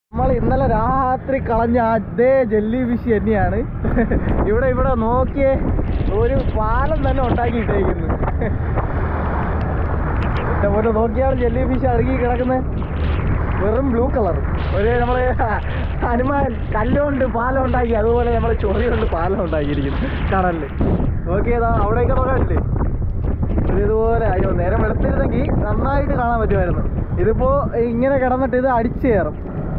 നമ്മൾ ഇന്നലെ രാത്രി കളഞ്ഞ അതേ ജെല്ലി ഫിഷ് തന്നെയാണ് ഇവിടെ ഇവിടെ നോക്കിയേ ഒരു പാലം തന്നെ ഉണ്ടാക്കിയിട്ടേക്കുന്നു ഒരു നോക്കിയാണ് ജെല്ലി ഫിഷ് അഴുകി കിടക്കുന്നത് വെറും ബ്ലൂ കളർ ഒരു നമ്മള് ഹനുമാൻ കല്ലുകൊണ്ട് പാലം ഉണ്ടാക്കി അതുപോലെ നമ്മൾ ചൊറി കൊണ്ട് പാലം ഉണ്ടാക്കിയിരിക്കുന്നു കടലില് നോക്കിയതാ അവിടെയൊക്കെ നോക്കാനില്ലേ ഇത് ഇതുപോലെ അയ്യോ നേരം വെളുത്തിരുന്നെങ്കിൽ നന്നായിട്ട് കാണാൻ പറ്റുമായിരുന്നു ഇതിപ്പോ ഇങ്ങനെ കിടന്നിട്ട് ഇത് അടിച്ചു കയറും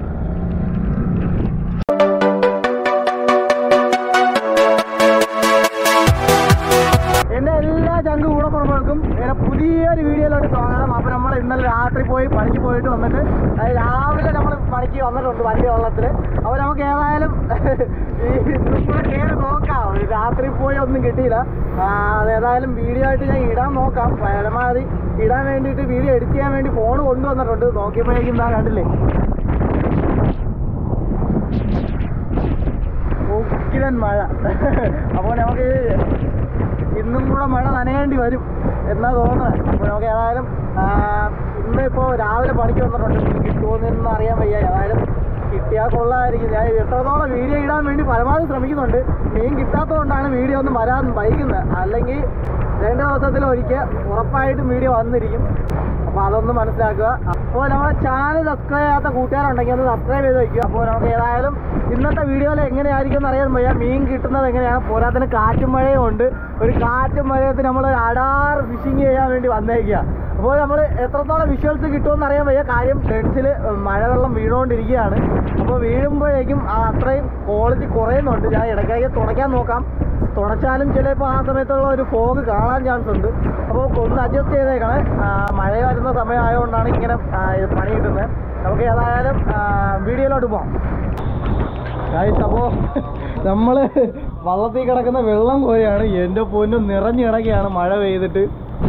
എന്റെ എല്ലാ ചങ്ക് കൂടപ്പുറങ്ങൾക്കും എന്നെ പുതിയൊരു വീഡിയോയിലോട്ട് സ്വാഗതം അപ്പൊ നമ്മൾ ഇന്നലെ രാത്രി പോയി പണിക്ക് പോയിട്ട് വന്നിട്ട് അത് രാവിലെ നമ്മൾ പണിക്ക് വന്നിട്ടുണ്ട് വണ്ടി വെള്ളത്തിൽ അപ്പൊ നമുക്ക് ഏതായാലും ഈ ഇന്നും കൂടെ കയറി നോക്കാം ഈ രാത്രി പോയി ഒന്നും കിട്ടിയില്ല ആ, അത് ഏതായാലും വീഡിയോ ആയിട്ട് ഞാൻ ഇടാൻ നോക്കാം പരമാവധി ഇടാൻ വേണ്ടിയിട്ട് വീഡിയോ എഡിറ്റ് ചെയ്യാൻ വേണ്ടി ഫോൺ കൊണ്ടുവന്നിട്ടുണ്ട് നോക്കിയപ്പോഴേക്കും എന്താ കണ്ടില്ലേ ഉക്കിരൻ മഴ അപ്പോൾ നമുക്ക് ഇന്നും കൂടെ മഴ നനയേണ്ടി വരും എന്നാ തോന്നുന്നത് അപ്പോൾ നമുക്ക് ഏതായാലും ആ, ഇന്ന് ഇപ്പോൾ രാവിലെ പണിക്ക് വന്നിട്ടുണ്ട് മീൻ കിട്ടുമോന്നൊന്നും അറിയാൻ വയ്യ ഏതായാലും കിട്ടിയാൽ കൊള്ളാമായിരിക്കും ഞാൻ എത്രത്തോളം വീഡിയോ ഇടാൻ വേണ്ടി പരമാവധി ശ്രമിക്കുന്നുണ്ട് മീൻ കിട്ടാത്തതുകൊണ്ടാണ് വീഡിയോ ഒന്നും വരാൻ വൈകുന്നത് അല്ലെങ്കിൽ രണ്ട് ദിവസത്തിൽ ഒരിക്കൽ ഉറപ്പായിട്ടും വീഡിയോ വന്നിരിക്കും അപ്പോൾ അതൊന്ന് മനസ്സിലാക്കുക അപ്പോൾ നമ്മുടെ ചാനൽ സബ്സ്ക്രൈബ് ചെയ്യാത്ത കൂട്ടുകാരുണ്ടെങ്കിൽ ഒന്ന് സബ്സ്ക്രൈബ് ചെയ്ത് വയ്ക്കുക അപ്പോൾ നമുക്ക് ഏതായാലും ഇന്നത്തെ വീഡിയോയിൽ എങ്ങനെയായിരിക്കും എന്ന് അറിയാൻ വയ്യ മീൻ കിട്ടുന്നത് എങ്ങനെയാണ് പോരാത്തിന് കാറ്റും മഴയും ഉണ്ട് ഒരു കാറ്റും മഴയത്ത് നമ്മൾ ഒരു അടാർ ഫിഷിങ് ചെയ്യാൻ വേണ്ടി വന്നേക്കുക അപ്പോൾ നമ്മൾ എത്രത്തോളം വിഷ്വൽസ് കിട്ടുമെന്ന് അറിയാൻ വയ്യ കാര്യം ടെൻസിൽ മഴവെള്ളം വീണുകൊണ്ടിരിക്കുകയാണ് അപ്പോൾ വീഴുമ്പോഴേക്കും ആ അത്രയും ക്വാളിറ്റി കുറയുന്നുണ്ട് ഞാൻ ഇടയ്ക്കിടയ്ക്ക് തുടയ്ക്കാൻ നോക്കാം തുടച്ചാലും ചിലപ്പോൾ ആ സമയത്തുള്ള ഒരു ഫോഗ് കാണാൻ ചാൻസ് ഉണ്ട് അപ്പോൾ ഒന്ന് അഡ്ജസ്റ്റ് ചെയ്തേക്കണേ ആ, മഴ വരുന്ന സമയമായതുകൊണ്ടാണ് ഇങ്ങനെ ആ, ഇത് പണി കിട്ടുന്നത് നമുക്ക് ഏതായാലും ആ, വീഡിയോയിലോട്ട് പോകാം ഗായ്സ് അപ്പോൾ നമ്മൾ വള്ളത്തിൽ കിടക്കുന്ന വെള്ളം കോരിയാണ് എൻ്റെ പൊന്നും നിറഞ്ഞു കിടക്കുകയാണ് മഴ പെയ്തിട്ട്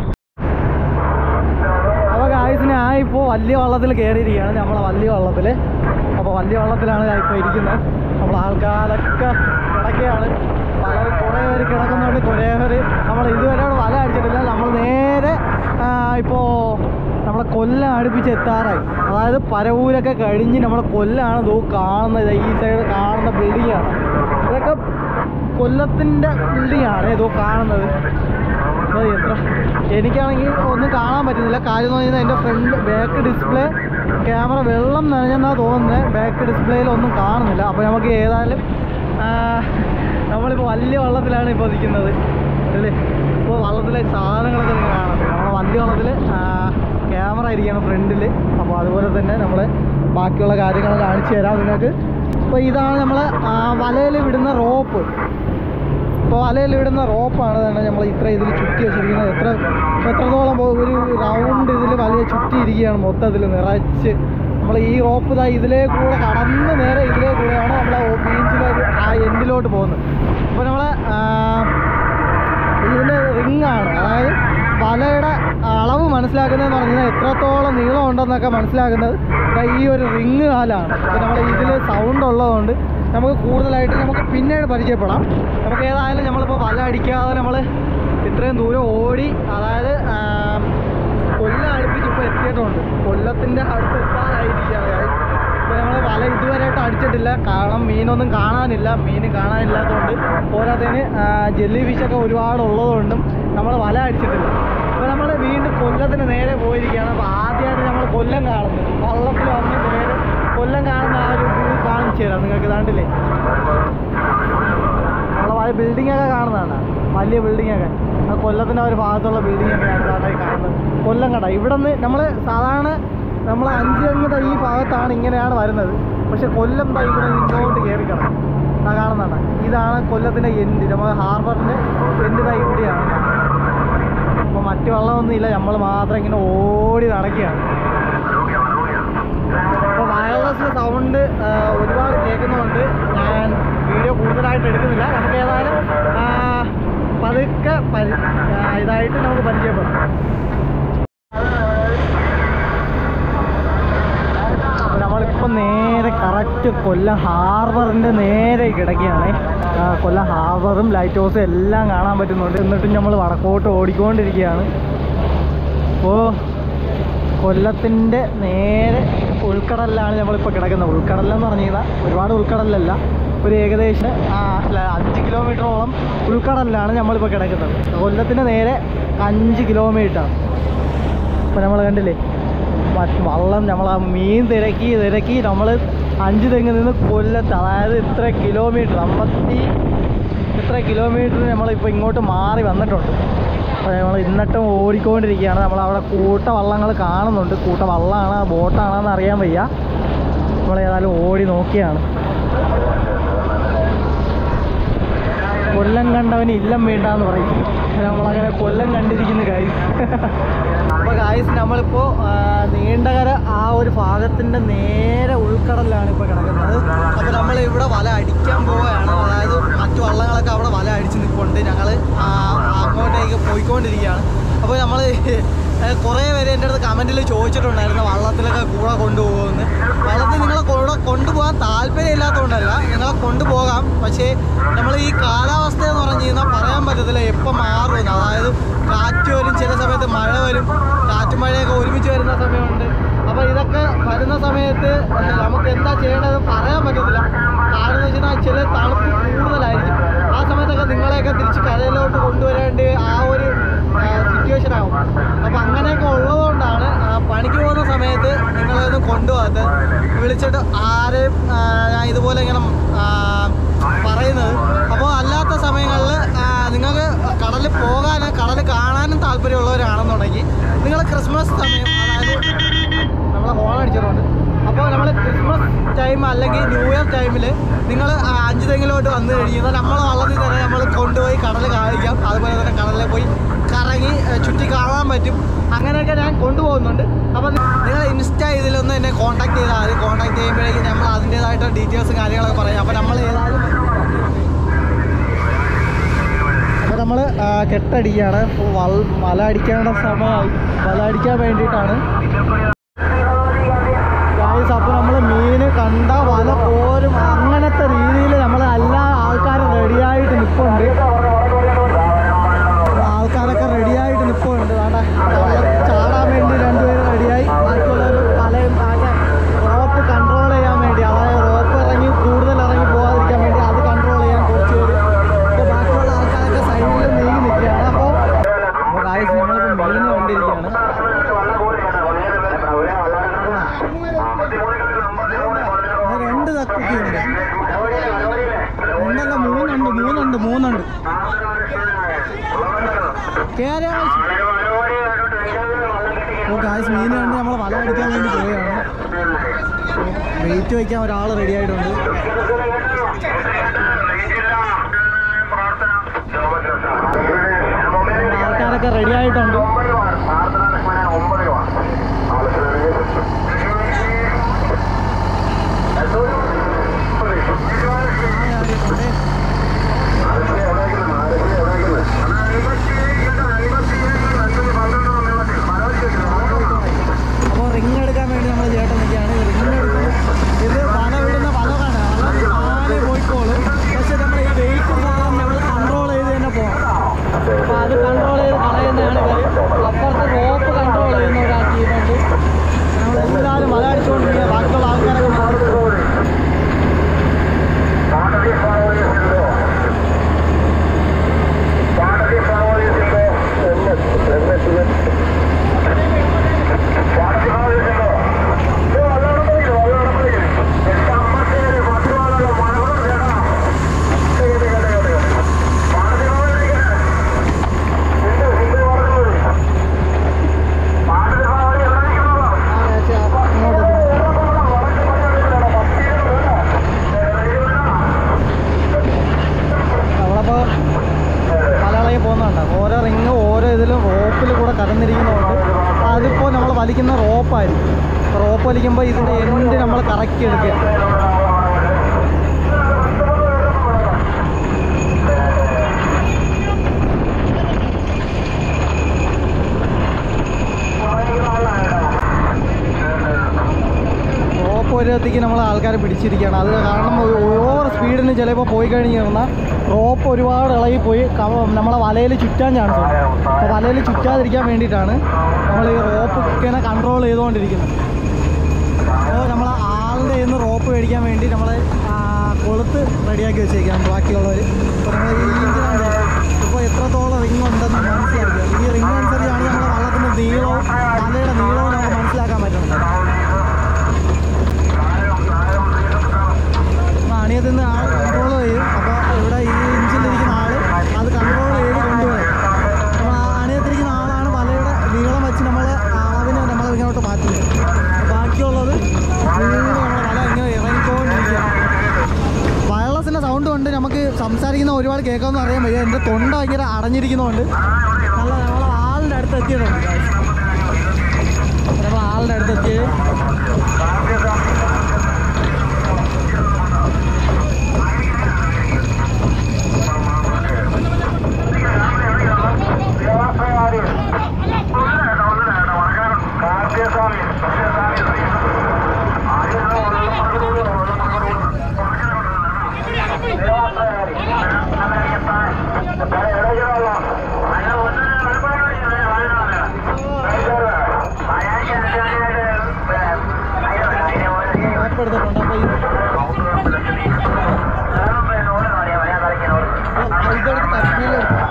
അപ്പോൾ ഗായ്സിന് ഞാൻ ഇപ്പോൾ വലിയ വള്ളത്തിൽ കയറിയിരിക്കുകയാണ് നമ്മളെ വലിയ വള്ളത്തിൽ അപ്പോൾ വലിയ വള്ളത്തിലാണ് ഞാൻ ഇപ്പോൾ ഇരിക്കുന്നത് നമ്മൾ ആൾക്കാരൊക്കെ കിടക്കുകയാണ് വളരെ കുറേ പേര് കിടക്കുന്നുണ്ട് കുറേ പേര് നമ്മൾ ഇതുവരെ വല അടിച്ചിട്ടില്ല നമ്മൾ നേരെ ഇപ്പോൾ നമ്മളെ കൊല്ലം അടുപ്പിച്ച് എത്താറായി അതായത് പരവൂരൊക്കെ കഴിഞ്ഞ് നമ്മളെ കൊല്ലാണ് ഇതോ കാണുന്നത് ഈ സൈഡ് കാണുന്ന ബിൽഡിങ്ങാണ് ഇതൊക്കെ കൊല്ലത്തിൻ്റെ ബിൽഡിങ്ങാണ് ഇതോ കാണുന്നത് അപ്പോൾ എത്ര എനിക്കാണെങ്കിൽ ഒന്നും കാണാൻ പറ്റുന്നില്ല കാര്യം എന്ന് പറഞ്ഞാൽ എൻ്റെ ഫ്രണ്ട് ബാക്ക് ഡിസ്പ്ലേ ക്യാമറ വെള്ളം നനഞ്ഞെന്നാണ് തോന്നുന്നത് ബാക്ക് ഡിസ്പ്ലേയിൽ ഒന്നും കാണുന്നില്ല അപ്പോൾ നമുക്ക് ഏതായാലും ആ, നമ്മളിപ്പോൾ വലിയ വള്ളത്തിലാണ് ഇപ്പോൾ നിൽക്കുന്നത് അല്ലേ ഇപ്പോൾ വള്ളത്തിലെ സാധനങ്ങളൊക്കെ നിങ്ങൾ കാണാം നമ്മളെ വലിയ വള്ളത്തിൽ ക്യാമറ ഇരിക്കണം ഫ്രണ്ടിൽ അപ്പോൾ അതുപോലെ തന്നെ നമ്മൾ ബാക്കിയുള്ള കാര്യങ്ങൾ കാണിച്ചു തരാം നിങ്ങൾക്ക് അപ്പോൾ ഇതാണ് നമ്മൾ വലയിൽ വിടുന്ന റോപ്പ് ഇപ്പോൾ വലയിൽ ഇടുന്ന റോപ്പാണ് തന്നെ നമ്മൾ ഇത്ര ഇതിൽ ചുറ്റി വെച്ചിരിക്കുന്നത് എത്ര എത്രത്തോളം പോ- ഒരു റൗണ്ട് ഇതിൽ വലിയ ചുറ്റി ഇരിക്കുകയാണ് മൊത്തത്തിൽ നിറച്ച് നമ്മൾ ഈ റോപ്പ് ഇതാ ഇതിലേ കൂടെ കടന്ന് നേരെ ഇതിലേ കൂടെയാണ് നമ്മൾ ബീച്ചിലെ ആ എൻഡിലോട്ട് പോകുന്നത് അപ്പോൾ നമ്മൾ ഇതിൻ്റെ റിങ്ങാണ് അതായത് വലയുടെ അളവ് മനസ്സിലാക്കുന്നതെന്ന് പറഞ്ഞാൽ എത്രത്തോളം നീളം ഉണ്ടെന്നൊക്കെ മനസ്സിലാക്കുന്നത് ദാ ഈ ഒരു റിങ് കാലാണ് അപ്പോൾ നമ്മൾ ഇതിൽ സൗണ്ട് ഉള്ളതുകൊണ്ട് നമുക്ക് കൂടുതലായിട്ട് നമുക്ക് പിന്നീട് പരിചയപ്പെടാം നമുക്ക് ഏതായാലും നമ്മളിപ്പോൾ വല അടിക്കാതെ നമ്മൾ ഇത്രയും ദൂരം ഓടി അതായത് ആ, കൊല്ലം അടുപ്പിച്ച് ഇപ്പോൾ എത്തിയിട്ടുണ്ട് കൊല്ലത്തിൻ്റെ അടുത്ത് എത്താനായിരിക്കുകയാണ് ഇപ്പോൾ നമ്മൾ വല ഇതുവരെയായിട്ട് അടിച്ചിട്ടില്ല കാരണം മീനൊന്നും കാണാനില്ല മീൻ കാണാനില്ലാത്തതുകൊണ്ട് പോരാത്തതിന് ജെല്ലി ഫിഷൊക്കെ ഒരുപാട് ഉള്ളതുകൊണ്ടും നമ്മൾ വല അടിച്ചിട്ടില്ല അപ്പോൾ നമ്മൾ വീണ്ടും കൊല്ലത്തിന് നേരെ പോയിരിക്കുകയാണ് അപ്പോൾ ആദ്യമായിട്ട് നമ്മൾ കൊല്ലം കാണുന്നത് വള്ളത്തിൽ വന്ന് നേരെ കൊല്ലം കാണുന്ന ആ ഒരു വ്യൂ കാണിച്ചു തരാം നിങ്ങൾക്ക് ഇതാണ്ടില്ലേ നമ്മളെ വലിയ ബിൽഡിംഗ് ഒക്കെ കാണുന്നതാണ് വലിയ ബിൽഡിംഗ് ഒക്കെ ആ കൊല്ലത്തിൻ്റെ ഒരു ഭാഗത്തുള്ള ബിൽഡിംഗ് ഒക്കെയാണ് ഇതാണ് ഈ കാണുന്നത് കൊല്ലം കട ഇവിടെ നിന്ന് നമ്മൾ സാധാരണ നമ്മൾ അഞ്ചംഗത ഈ ഭാഗത്താണ് ഇങ്ങനെയാണ് വരുന്നത് പക്ഷെ കൊല്ലം ദാ ഇവിടെ ഇങ്ങോട്ട് കയറി കിടക്കും ആ കാണുന്നതാണ് ഇതാണ് കൊല്ലത്തിൻ്റെ എൻഡ് നമ്മൾ ഹാർബറിൻ്റെ എൻഡ് ദാ ഇവിടെയാണ് അപ്പോൾ മറ്റു വെള്ളമൊന്നും ഇല്ല നമ്മൾ മാത്രം ഇങ്ങനെ ഓടി നടക്കുകയാണ് അപ്പോൾ വയർലെസ് സൗണ്ട് ഒരുപാട് കേൾക്കുന്നതുകൊണ്ട് ഞാൻ വീഡിയോ കൂടുതലായിട്ട് എടുക്കുന്നില്ല നമുക്ക് ഏതായാലും ആ, പതുക്കെ പരി ആ, ഇതായിട്ട് നമുക്ക് പരിചയപ്പെടാം അപ്പോൾ നമ്മളിപ്പോൾ നേരെ കറക്റ്റ് കൊല്ലം ഹാർബറിൻ്റെ നേരെ കിടക്കുകയാണ് ആ, കൊല്ലം ഹാർബറും ലൈറ്റ് ഹൗസും എല്ലാം കാണാൻ പറ്റുന്നുണ്ട് എന്നിട്ടും നമ്മൾ വടക്കോട്ട് ഓടിക്കൊണ്ടിരിക്കുകയാണ് അപ്പോൾ കൊല്ലത്തിൻ്റെ നേരെ ഉൾക്കടലിലാണ് നമ്മളിപ്പോൾ കിടക്കുന്നത് ഉൾക്കടലെന്ന് പറഞ്ഞു കഴിഞ്ഞാൽ ഒരുപാട് ഉൾക്കടലല്ല ഒരു ഏകദേശം ആ, അല്ല അഞ്ച് കിലോമീറ്ററോളം ഉൾക്കടലിലാണ് നമ്മളിപ്പോൾ കിടക്കുന്നത് കൊല്ലത്തിന് നേരെ അഞ്ച് കിലോമീറ്റർ അപ്പോൾ നമ്മൾ കണ്ടില്ലേ മറ്റ് വള്ളം നമ്മൾ ആ മീൻ തിരക്കി തിരക്കി നമ്മൾ അഞ്ച് തെങ്ങ് നിന്ന് കൊല്ലത്ത് അതായത് ഇത്ര കിലോമീറ്റർ അമ്പത്തി ഇത്ര കിലോമീറ്റർ നമ്മളിപ്പോൾ ഇങ്ങോട്ട് മാറി വന്നിട്ടുണ്ട് അപ്പോൾ നമ്മൾ ഇന്നിട്ടും ഓടിക്കൊണ്ടിരിക്കുകയാണ് നമ്മൾ അവിടെ കൂട്ട വള്ളങ്ങൾ കാണുന്നുണ്ട് കൂട്ട വള്ളമാണ് ബോട്ടാണെന്ന് അറിയാൻ വയ്യ നമ്മൾ ഏതായാലും ഓടി നോക്കിയാണ് കൊല്ലം കണ്ടവന് ഇല്ലം വേണ്ടാന്ന് പറയും നമ്മളങ്ങനെ കൊല്ലം കണ്ടിരിക്കുന്നു ഗായ്സ് അപ്പോൾ ഗായ്സ് നമ്മളിപ്പോൾ ആ, നീണ്ടകര ആ ഒരു ഭാഗത്തിൻ്റെ നേരെ ഉൾക്കടലിലാണ് ഇപ്പോൾ കിടക്കുന്നത് അപ്പോൾ നമ്മൾ ഇവിടെ വല അടിക്കാൻ പോവുകയാണ് അതായത് മറ്റു വള്ളങ്ങളൊക്കെ അവിടെ വല അടിച്ച് നിൽപ്പുണ്ട് ഞങ്ങൾ അങ്ങോട്ടേക്ക് പോയിക്കൊണ്ടിരിക്കുകയാണ് അപ്പോൾ നമ്മൾ കുറേ പേര് എൻ്റെ അടുത്ത് കമൻറ്റിൽ ചോദിച്ചിട്ടുണ്ടായിരുന്നു വള്ളത്തിലൊക്കെ കൂടെ കൊണ്ടുപോകുമെന്ന് വള്ളത്തിൽ നിങ്ങളെ കൂടെ കൊണ്ടുപോകാൻ താല്പര്യമില്ലാത്തതുകൊണ്ടല്ല നിങ്ങളെ കൊണ്ടുപോകാം പക്ഷേ നമ്മൾ ഈ കാലാവസ്ഥ എന്ന് പറഞ്ഞു കഴിഞ്ഞാൽ പറയാൻ പറ്റത്തില്ല എപ്പോൾ മാറുമെന്ന് അതായത് കാറ്റ് വരും ചില സമയത്ത് മഴ വരും കാറ്റും മഴയൊക്കെ ഒരുമിച്ച് വരുന്ന സമയമുണ്ട് അപ്പോൾ ഇതൊക്കെ വരുന്ന സമയത്ത് നമുക്ക് എന്താ ചെയ്യേണ്ടത് പറയാൻ പറ്റത്തില്ല കാരണം എന്ന് വെച്ചാൽ ചില തണുപ്പ് കൂടുതലായിരിക്കും ആ സമയത്തൊക്കെ നിങ്ങളെയൊക്കെ തിരിച്ച് കരയിലോട്ട് കൊണ്ടുവരേണ്ടി ആ ഒരു സിറ്റുവേഷൻ ആവും അപ്പം അങ്ങനെയൊക്കെ ഉള്ളതുകൊണ്ടാണ് ആ, പണിക്ക് പോകുന്ന സമയത്ത് നിങ്ങളൊന്നും കൊണ്ടുപോകാത്തത് വിളിച്ചിട്ട് ആരെയും ആ, ഞാൻ ഇതുപോലെ ഇങ്ങനെ ആ, പറയുന്നത് അപ്പോൾ അല്ലാത്ത സമയങ്ങളിൽ നിങ്ങൾക്ക് കടലിൽ പോകാനും കടൽ കാണാനും താല്പര്യമുള്ളവരാണെന്നുണ്ടെങ്കിൽ നിങ്ങൾ ക്രിസ്മസ് സമയം അതായത് നമ്മളെ ഹോൺ അടിച്ചിട്ടുണ്ട് അപ്പോൾ നമ്മൾ ക്രിസ്മസ് ടൈം അല്ലെങ്കിൽ ന്യൂ ഇയർ ടൈമിൽ നിങ്ങൾ അഞ്ച് തെങ്ങിലോട്ട് വന്നു കഴിഞ്ഞാൽ നമ്മൾ വള്ളത്തിൽ തന്നെ നമ്മൾ കൊണ്ടുപോയി കടൽ കാണിക്കാം അതുപോലെ തന്നെ കടലിൽ പോയി കറങ്ങി ഏ, ചുറ്റി കാണാൻ പറ്റും അങ്ങനെയൊക്കെ ഞാൻ കൊണ്ടുപോകുന്നുണ്ട് അപ്പോൾ നിങ്ങൾ ഇൻസ്റ്റ ഇതിലൊന്ന് എന്നെ കോൺടാക്ട് ചെയ്താൽ മതി കോൺടാക്ട് ചെയ്യുമ്പോഴേക്കും നമ്മൾ അതിൻ്റേതായിട്ട് ഡീറ്റെയിൽസും കാര്യങ്ങളൊക്കെ പറയാം അപ്പോൾ നമ്മൾ ഏതായാലും അപ്പോൾ നമ്മൾ കെട്ടടിക്കുകയാണ് അപ്പോൾ വൽ വല അടിക്കേണ്ട സമയമായി വല അടിക്കാൻ വേണ്ടിയിട്ടാണ് ഗായ്സ് അപ്പോൾ നമ്മൾ മീൻ കണ്ട വല പോരും അങ്ങനത്തെ രീതിയിൽ നമ്മൾ എല്ലാ ആൾക്കാരും റെഡിയായിട്ട് നിൽപ്പുണ്ട് ആൾക്കാരൊക്കെ റെഡിയായിട്ട് നിൽപ്പുണ്ട് വേണ്ട ചാടാൻ വേണ്ടി രണ്ടുപേരും റെഡിയായി ബാക്കിയുള്ളവർ പലയും ആകെ റോപ്പ് കൺട്രോൾ ചെയ്യാൻ വേണ്ടി അതായത് റോപ്പ് ഇറങ്ങി കൂടുതൽ ഇറങ്ങി പോകാതിരിക്കാൻ വേണ്ടി അത് കൺട്രോൾ ചെയ്യാൻ കുറച്ച് പേര് ഇപ്പോൾ ബാക്കിയുള്ള ആൾക്കാരൊക്കെ സൈഡിൽ നീങ്ങി നിൽക്കുകയാണ് അപ്പോൾ അപ്പോൾ ഗായ്സ് നമ്മളിപ്പോൾ മീൻ കണ്ടിരിക്കുകയാണ് ആ, രണ്ട് തക്കുട്ടിയുണ്ട് രണ്ടല്ല മൂന്നുണ്ട് മൂന്നുണ്ട് മൂന്നുണ്ട് കേരള അപ്പോൾ ഗായ്സ് മീൻ കണ്ട് നമ്മൾ വല അടിക്കാൻ വേണ്ടി പോവുകയാണ് വെയിറ്റ് വയ്ക്കാൻ ഒരാൾ റെഡി ആയിട്ടുണ്ട് ആൾക്കാരൊക്കെ റെഡി ആയിട്ടുണ്ട് അപ്പോൾ റിങ് എടുക്കാൻ വേണ്ടി നമ്മൾ ചേട്ടൻ നിൽക്കുകയാണ് റിങ് എടുക്കുന്നത് ഇത് വല വിടുന്ന വലമാണ് വല ആനെ പോയിക്കോളും പക്ഷെ നമ്മൾ ഈ വെയിറ്റ് ഭാഗം നമ്മൾ കൺട്രോൾ ചെയ്ത് തന്നെ പോകണം അപ്പോൾ അത് കൺട്രോൾ ചെയ്ത് കളയുന്നതാണ് ഇവർ അപ്പുറത്ത് റോപ്പ് കൺട്രോൾ ചെയ്യുന്ന ഒരാൾ ചെയ്യുന്നുണ്ട് നമ്മളെല്ലാവരും വല അടിച്ചുകൊണ്ടിരിക്കുക ബാക്കിയുള്ള ആൾക്കാരൊക്കെ മാറി ആ, ചെ- അങ്ങോട്ട് നമ്മളപ്പോൾ മലയാളിക്ക് പോകുന്നുണ്ട് ഓരോ റിങ് ഓരോ ഇതിലും റോപ്പിൽ കൂടെ കടന്നിരിക്കുന്നതുകൊണ്ട് അതിപ്പോൾ നമ്മൾ വലിക്കുന്ന റോപ്പായിരിക്കും റോപ്പ് വലിക്കുമ്പോൾ ഇതിൻ്റെ എൻഡ് നമ്മൾ കറക്റ്റ് എടുക്കുക റോപ്പ് ഒരത്തേക്ക് നമ്മൾ ആൾക്കാരെ പിടിച്ചിരിക്കുകയാണ് അത് കാരണം ഓവർ സ്പീഡിന് ചിലപ്പോൾ പോയി കഴിഞ്ഞ് കഴിഞ്ഞാൽ റോപ്പ് ഒരുപാട് ഇളകിപ്പോയി കവ- നമ്മളെ വലയിൽ ചുറ്റാൻ ചാൻസ് ഉണ്ട് അപ്പോൾ വലയിൽ ചുറ്റാതിരിക്കാൻ വേണ്ടിയിട്ടാണ് നമ്മൾ ഈ റോപ്പ് ഇങ്ങനെ കൺട്രോൾ ചെയ്തുകൊണ്ടിരിക്കുന്നത് അപ്പോൾ നമ്മൾ ആളുടെ നിന്ന് റോപ്പ് മേടിക്കാൻ വേണ്ടി നമ്മൾ കൊളുത്ത് റെഡിയാക്കി വെച്ചേക്കാം ബാക്കിയുള്ളവർ അപ്പോൾ നമ്മൾ ഈ ഇഞ്ചിനുണ്ട് ഇപ്പോൾ എത്രത്തോളം റിങ് ഉണ്ടെന്ന് മനസ്സിലാക്കുക ഈ റിങ് അനുസരിച്ചാണ് നമ്മുടെ വള്ളത്തിൻ്റെ നീളവും തലയുടെ നീളവും നമുക്ക് മനസ്സിലാക്കാൻ പറ്റുന്നത് അപ്പോൾ അണിയത്തിൽ നിന്ന് ആൾ കൺട്രോൾ ചെയ്യും അപ്പോൾ ഇവിടെ ഈ ഇഞ്ചിലിരിക്കുന്ന ആൾ അത് കൺട്രോൾ ചെയ്ത് കൊണ്ടുപോയി അപ്പോൾ ആ അണിയത്തിരിക്കുന്ന ആളാണ് വലയുടെ നീളം വെച്ച് നമ്മൾ അളവിനെ നമ്മൾ ഇങ്ങോട്ട് മാറ്റുന്നത് ബാക്കിയുള്ളത് വീണ്ടും നമ്മുടെ വല ഇങ്ങനെ ഇറങ്ങിക്കൊണ്ടിരിക്കുക വയർലെസ്സിൻ്റെ സൗണ്ട് കൊണ്ട് നമുക്ക് സംസാരിക്കുന്ന ഒരുപാട് കേൾക്കാമെന്ന് അറിയാൻ വയ്യ എൻ്റെ തൊണ്ട ഭയങ്കര അടഞ്ഞിരിക്കുന്നതുകൊണ്ട് നല്ല നമ്മൾ ആളിൻ്റെ അടുത്ത് എത്തിയിട്ടുണ്ട് നമ്മൾ ആളിൻ്റെ അടുത്ത് എത്തി മാപ്പ് എടുത്തിട്ടുണ്ട് അപ്പോൾ ഈ അപ്പോൾ ഇതെടുത്ത് കശ്മീരിലെടുത്ത്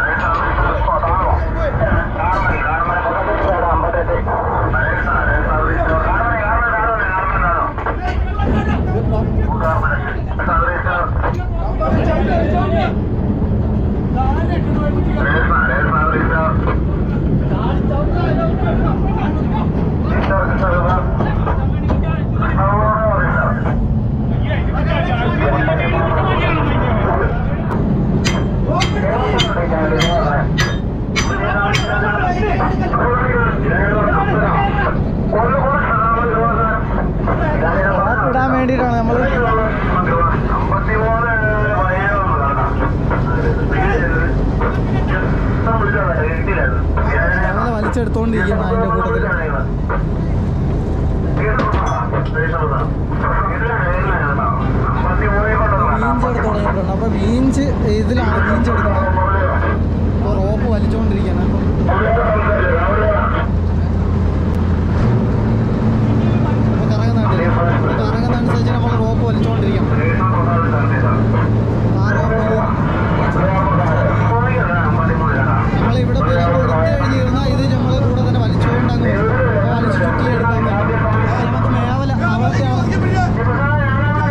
മാപ്പ് ഇടാൻ വേണ്ടിയിട്ടാണ് നമ്മൾ അങ്ങനെ വലിച്ചെടുത്തോണ്ടിരിക്കുകയാണ് അതിൻ്റെ കൂട്ടത്തിൽ വീഞ്ച് എടുത്ത് തുടങ്ങിയിട്ടുണ്ട് അപ്പോൾ വീഞ്ച് ഇതിലാണ് വീഞ്ച് എടുക്കുന്നത് അപ്പോൾ റോപ്പ് വലിച്ചുകൊണ്ടിരിക്കുകയാണ് അപ്പോൾ കറങ്ങുന്നുണ്ട് അപ്പോൾ കറങ്ങുന്നതനുസരിച്ച് നമ്മൾ റോപ്പ് വലിച്ചുകൊണ്ടിരിക്കണം ആ റോപ്പ് നമ്മൾ ഇവിടെ പേര് കൊടുത്തു കഴിഞ്ഞിരുന്നാൽ ഇത് നമ്മൾ കൂടെ തന്നെ വലിച്ചുകൊണ്ട് അങ്ങ് വരും അപ്പോൾ വലിച്ച് ചുറ്റിയെടുക്കാൻ പറ്റും അപ്പോൾ നമുക്ക് മേവല അവസ്ഥയാണ്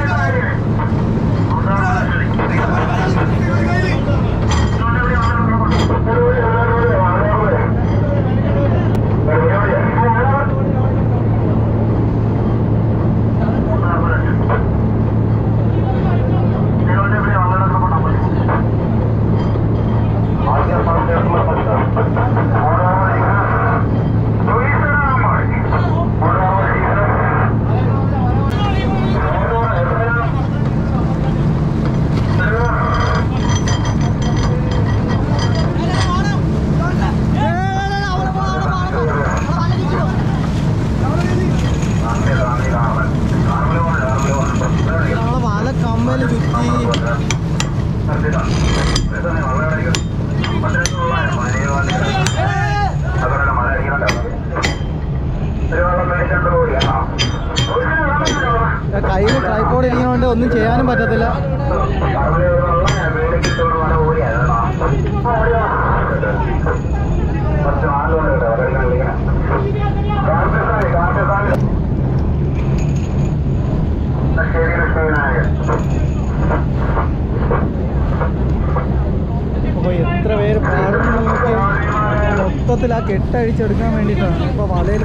നമ്മളെ വല കമ്പല് ചുറ്റി കയ്യിൽ ട്രൈപ്പോഡ് ഇരിക്കുന്നതുകൊണ്ട് ഒന്നും ചെയ്യാനും പറ്റത്തില്ല അപ്പോൾ എത്ര പേര് പാടുന്നു നോക്കി മൊത്തത്തിൽ ആ കെട്ടഴിച്ചെടുക്കാൻ വേണ്ടിയിട്ടാണ് ഇപ്പോൾ വലയിൽ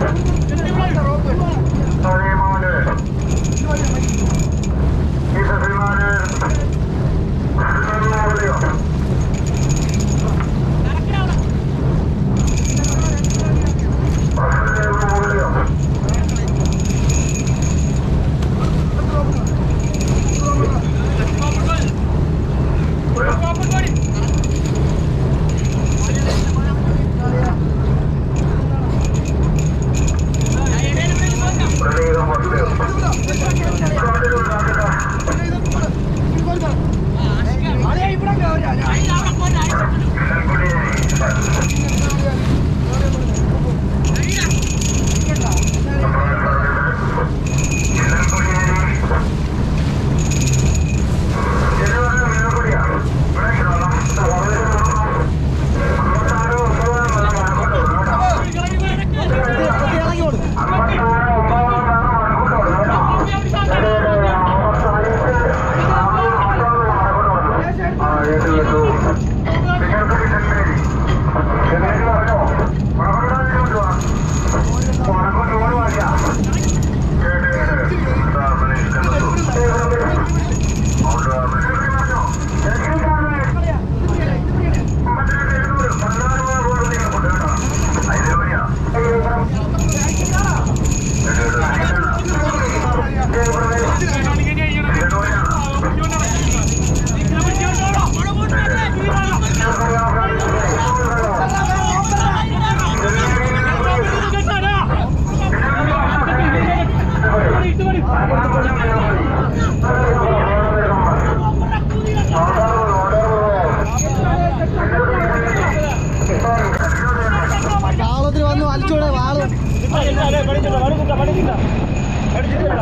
പ്രത്യേകം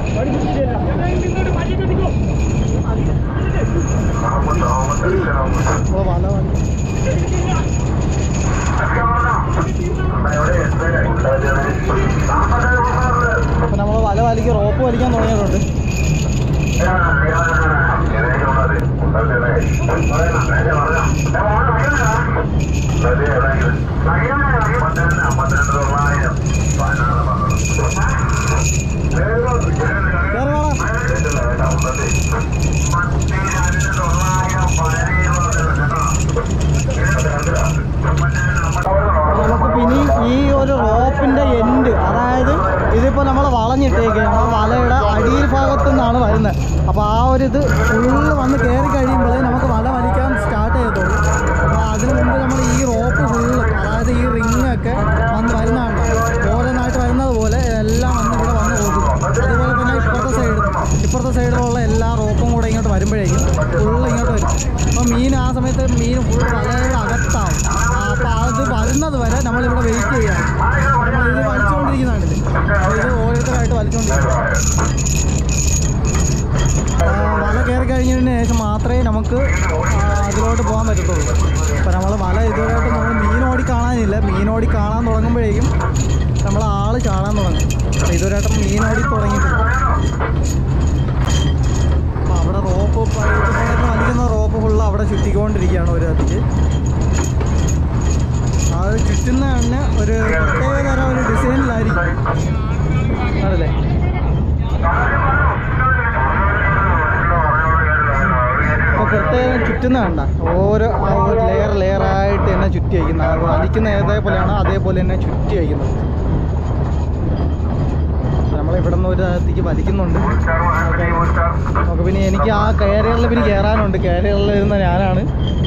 നമ്മള് വല വലി- അപ്പൊ നമ്മള് വല വലിക്ക് റോപ്പ് വലിക്കാൻ തുടങ്ങിയിട്ടുണ്ട് കേറി വാടാ. നമുക്ക് പിന്നെ ഈ ഒരു റോപ്പിന്റെ എൻഡ് അതായത് ഇതിപ്പോ നമ്മൾ വളഞ്ഞിട്ടേക്കാണ് ആ വലയുടെ അടിയിൽ ഭാഗത്തു നിന്നാണ് വരുന്നത് അപ്പോൾ ആ ഒരു ഇത് ഫുള്ള് വന്ന് കയറി കഴിയുമ്പോഴേ നമുക്ക് വല വലിക്കാൻ സ്റ്റാർട്ട് ചെയ്തോളൂ അപ്പോൾ അതിന് മുമ്പ് നമ്മൾ ഈ റോപ്പ് ഫുള്ള് അതായത് ഈ റിങ് ഒക്കെ വന്ന് വരുന്നതാണ് ഓരോന്നായിട്ട് വരുന്നത് പോലെ എല്ലാം വന്ന് ഇവിടെ വന്ന് പോകും അതുപോലെ തന്നെ ഇപ്പുറത്തെ സൈഡ് ഇപ്പുറത്തെ സൈഡിലുള്ള എല്ലാ റോപ്പും കൂടെ ഇങ്ങോട്ട് വരുമ്പോഴേക്കും ഫുള്ള് ഇങ്ങോട്ട് വരും അപ്പോൾ മീൻ ആ സമയത്ത് മീൻ ഫുൾ വലയുടെ അകത്താവും അപ്പോൾ അത് വരുന്നത് വരെ നമ്മളിവിടെ വെയിറ്റ് ചെയ്യണം നമ്മൾ ഇത് വലിച്ചുകൊണ്ടിരിക്കുന്നുണ്ടല്ലേ അപ്പോൾ ഇത് ഓരോരുത്തരായിട്ട് വലിച്ചുകൊണ്ടിരിക്കും ആ, വല കയറി കഴിഞ്ഞതിന് ശേഷം മാത്രമേ നമുക്ക് ആ, അതിലോട്ട് പോകാൻ പറ്റത്തുള്ളൂ അപ്പോൾ നമ്മൾ വല ഇതുവരെയായിട്ട് നമ്മൾ മീനോടി കാണാനില്ല മീനോടി കാണാൻ തുടങ്ങുമ്പോഴേക്കും നമ്മൾ ആള് ചാടാൻ തുടങ്ങും അപ്പോൾ ഇതുവരെയായിട്ട് മീനോടി തുടങ്ങിയിട്ടുണ്ട് അപ്പോൾ അവിടെ റോപ്പ് ഇതുപോലൊക്കെ വലിക്കുന്ന റോപ്പ് ഫുള്ള് അവിടെ ചുറ്റിക്കൊണ്ടിരിക്കുകയാണ് ഒരു കത്തിക്ക് അത് ചുറ്റുന്ന തന്നെ ഒരു പ്രത്യേക തരം ഒരു ഡിസൈനിലായിരിക്കും ആണല്ലേ അപ്പോൾ പ്രത്യേകം ചുറ്റുന്ന കണ്ട ഓരോ ആ ഒരു ലെയർ ലെയറായിട്ട് തന്നെ ചുറ്റി വയ്ക്കുന്നത് അത് വലിക്കുന്ന ഏതേപോലെയാണോ അതേപോലെ തന്നെ ചുറ്റി വയ്ക്കുന്നത് നമ്മൾ ഇവിടെ നിന്ന് ഒരു ഭാഗത്തേക്ക് വലിക്കുന്നുണ്ട് നമുക്ക് പിന്നെ എനിക്ക് ആ കയറുകളിൽ പിന്നെ കയറാനുണ്ട് കയറുകളിൽ ഇരുന്ന ഞാനാണ്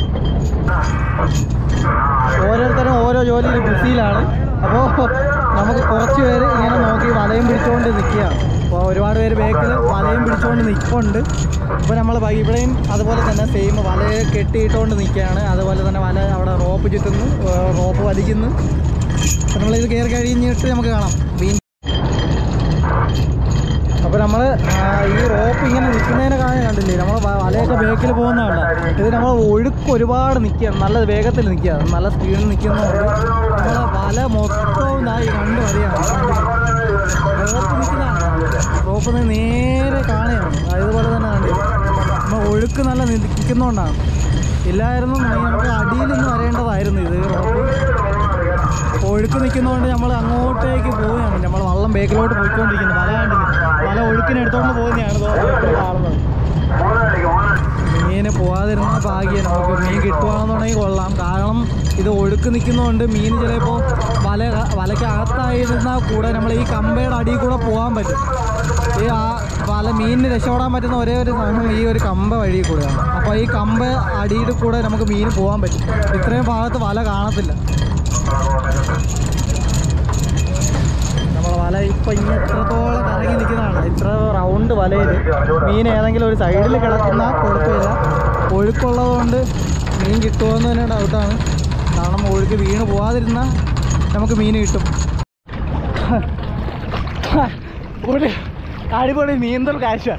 ഓരോരുത്തരും ഓരോ ജോലിയിൽ ബിസിയിലാണ് അപ്പോൾ നമുക്ക് കുറച്ച് പേര് ഇങ്ങനെ നോക്കി വലയും പിടിച്ചുകൊണ്ട് നിൽക്കുകയാണ് അപ്പോൾ ഒരുപാട് പേര് ബേക്കിൽ വലയും പിടിച്ചുകൊണ്ട് നിൽപ്പുണ്ട് ഇപ്പോൾ നമ്മൾ ഇവിടെയും അതുപോലെ തന്നെ സെയിം വല കെട്ടിയിട്ടുകൊണ്ട് നിൽക്കുകയാണ് അതുപോലെ തന്നെ വല അവിടെ റോപ്പ് ചുറ്റുന്നു ഏർ റോപ്പ് വലിക്കുന്നു അപ്പോൾ നമ്മളിത് കയറി കഴിഞ്ഞിട്ട് നമുക്ക് കാണാം വീണ്ടും അപ്പോൾ നമ്മൾ ഈ റോപ്പ് ഇങ്ങനെ നിൽക്കുന്നതിനെ കാണാൻ കണ്ടില്ലേ നമ്മൾ വലയൊക്കെ ബേക്കിൽ പോകുന്നതല്ല ഇത് നമ്മൾ ഒഴുക്ക് ഒരുപാട് നിൽക്കുകയാണ് നല്ല വേഗത്തിൽ നിൽക്കുകയാണ് നല്ല സ്പീഡിൽ നിൽക്കുന്നതുകൊണ്ട് നമ്മളെ വല മൊത്തവും ഇതായി കണ്ടു വരികയാണ് റോപ്പ് നിൽക്കുന്നതാണ് റോപ്പ് നിന്ന് നേരെ കാണുകയാണ് അതുപോലെ തന്നെ കണ്ടില്ലേ നമ്മൾ ഒഴുക്ക് നല്ല നിൽക്കുന്നതുകൊണ്ടാണ് ഇല്ലായിരുന്നു എന്നുണ്ടെങ്കിൽ നമുക്ക് അടിയിൽ നിന്ന് വരേണ്ടതായിരുന്നു ഇത് റോപ്പ് ഒഴുക്ക് നിൽക്കുന്നതുകൊണ്ട് നമ്മൾ അങ്ങോട്ടേക്ക് പോവുകയാണ് നമ്മൾ വള്ളം ബേക്കിലോട്ട് പോയിക്കൊണ്ടിരിക്കുന്നത് വല കണ്ടില്ല വല ഒഴുക്കിനെടുത്തോണ്ട് പോകുന്നതാണ് ഇതോ ബേക്കിൽ കാണുന്നത് മീന് പോവാതിരുന്ന ഭാഗ്യം നമുക്ക് മീൻ കിട്ടുവാണെന്നുണ്ടെങ്കിൽ കൊള്ളാം കാരണം ഇത് ഒഴുക്ക് നിൽക്കുന്നതുകൊണ്ട് മീൻ ചിലപ്പോൾ വല വലയ്ക്ക് അകത്തായിരുന്നാൽ കൂടെ നമ്മൾ ഈ കമ്പയുടെ അടിയിൽ കൂടെ പോകാൻ പറ്റും ഈ ആ വല മീനിന് രക്ഷപ്പെടാൻ പറ്റുന്ന ഒരേ ഒരു സാധനം ഈ ഒരു കമ്പ വഴി കൂടെയാണ് അപ്പോൾ ഈ കമ്പ അടിയിൽ കൂടെ നമുക്ക് മീൻ പോകാൻ പറ്റും ഇത്രയും ഭാഗത്ത് വല കാണത്തില്ല നമ്മളെ വല ഇപ്പം ഇങ്ങനെ എത്രത്തോളം കറങ്ങി നിൽക്കുന്നതാണ് ഇത്ര റൗണ്ട് വലയിൽ മീൻ ഏതെങ്കിലും ഒരു സൈഡിൽ കിടക്കുന്ന കുഴപ്പമില്ല ഒഴുക്കുള്ളത് കൊണ്ട് മീൻ കിട്ടുമോ എന്ന് തന്നെ ഡൗട്ടാണ് കാരണം ഒഴുക്ക് വീണ് പോവാതിരുന്നാൽ നമുക്ക് മീൻ കിട്ടും ഒരു അടിപൊളി നീന്തൽ കാഴ്ച